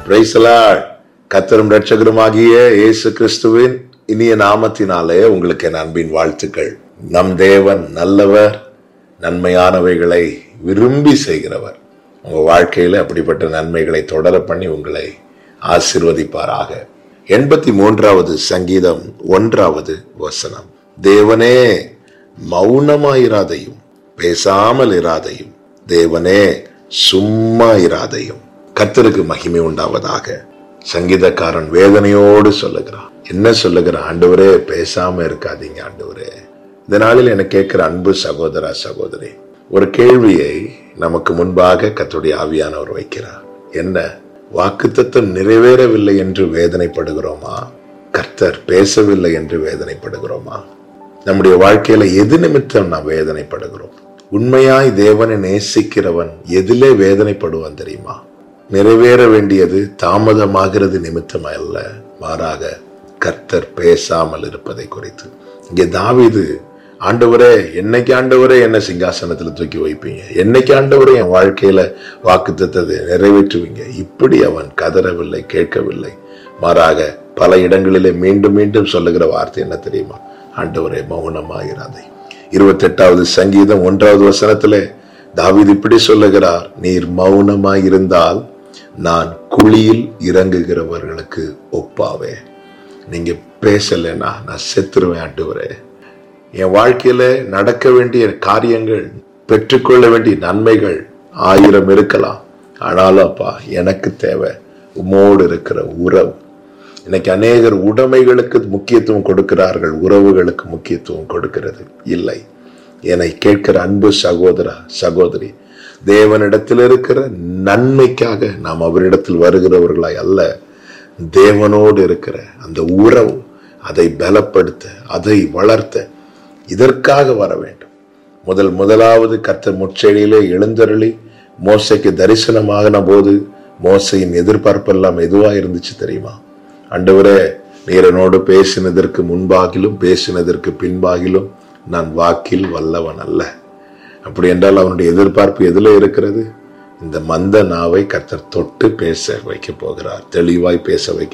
பிரைசலாள் கத்தரும் ரட்சகருமாகிய இயேசு கிறிஸ்துவின் இனிய நாமத்தினாலே உங்களுக்கு என் அன்பின் வாழ்த்துக்கள் நம் தேவன் நல்லவர் நன்மையானவைகளை விரும்பி செய்கிறவர் உங்க வாழ்க்கையில அப்படிப்பட்ட நன்மைகளை தொடர பண்ணி உங்களை ஆசிர்வதிப்பாராக எண்பத்தி மூன்றாவது சங்கீதம் ஒன்றாவது வசனம் தேவனே மௌனமாயிராதையும் பேசாமல் இராதையும் தேவனே சும்மா இராதையும் கர்த்தருக்கு மகிமை உண்டாவதாக சங்கீதக்காரன் வேதனையோடு சொல்லுகிறான் என்ன சொல்லுகிறான் ஆண்டவரே பேசாம இருக்காதீங்க ஆண்டவரே இந்த நாளில் எனக்கு கேட்கிற அன்பு சகோதரா சகோதரி ஒரு கேள்வியை நமக்கு முன்பாக கத்துடைய ஆவியானவர் வைக்கிறார் என்ன வாக்குத்தத்தம் நிறைவேறவில்லை என்று வேதனைப்படுகிறோமா கர்த்தர் பேசவில்லை என்று வேதனைப்படுகிறோமா நம்முடைய வாழ்க்கையில எது நிமித்தம் நாம் வேதனைப்படுகிறோம் உண்மையாய் தேவனை நேசிக்கிறவன் எதிலே வேதனைப்படுவான் தெரியுமா நிறைவேற வேண்டியது தாமதமாகிறது நிமித்தம் அல்ல மாறாக கர்த்தர் பேசாமல் இருப்பதை குறித்து இங்கே தாவீது ஆண்டவரே என்னைக்கு ஆண்டவரே என்ன சிங்காசனத்துல தூக்கி வைப்பீங்க என்னைக்கு ஆண்டவரே என் வாழ்க்கையில வாக்குத்தத்தை நிறைவேற்றுவீங்க இப்படி அவன் கதறவில்லை கேட்கவில்லை மாறாக பல இடங்களிலே மீண்டும் மீண்டும் சொல்லுகிற வார்த்தை என்ன தெரியுமா ஆண்டவரே மௌனமாகிறாதே இருபத்தி எட்டாவது சங்கீதம் ஒன்றாவது வசனத்திலே தாவீது இப்படி சொல்லுகிறார் நீர் மௌனமாயிருந்தால் நான் குழியில் இறங்குகிறவர்களுக்கு ஒப்பாவே நீங்க பேசலைன்னா நான் செத்துருவேன் ஆண்டவரே என் வாழ்க்கையில நடக்க வேண்டிய காரியங்கள் பெற்றுக்கொள்ள வேண்டிய நன்மைகள் ஆயிரம் இருக்கலாம் ஆனாலும் அப்பா எனக்கு தேவை உமோடு இருக்கிற உறவு இன்னைக்கு அநேகர் உடைமைகளுக்கு முக்கியத்துவம் கொடுக்கிறார்கள் உறவுகளுக்கு முக்கியத்துவம் கொடுக்கிறது இல்லை என்னை கேட்கிற அன்பு சகோதரா சகோதரி தேவனிடத்தில் இருக்கிற நன்மைக்காக நாம் அவரிடத்தில் வருகிறவர்களாய் அல்ல தேவனோடு இருக்கிற அந்த உறவு அதை பலப்படுத்த அதை வளர்த்த இதற்காக வர வேண்டும் முதல் முதலாவது கத்த முச்செடியிலே எழுந்தருளி மோசைக்கு தரிசனமாகின போது மோசையின் எதிர்பார்ப்பெல்லாம் எதுவா இருந்துச்சு தெரியுமா அண்டவரே நீரனோடு பேசினதற்கு முன்பாகிலும் பேசினதற்கு பின்பாகிலும் நான் வாக்கில் வல்லவன் அல்ல அப்படி என்றால் அவனுடைய எதிர்பார்ப்பு எதுல இருக்கிறது இந்த மந்த நாவை கர்த்தர் தொட்டு பேச வைக்க போகிறார் தெளிவாய் பேச வைக்க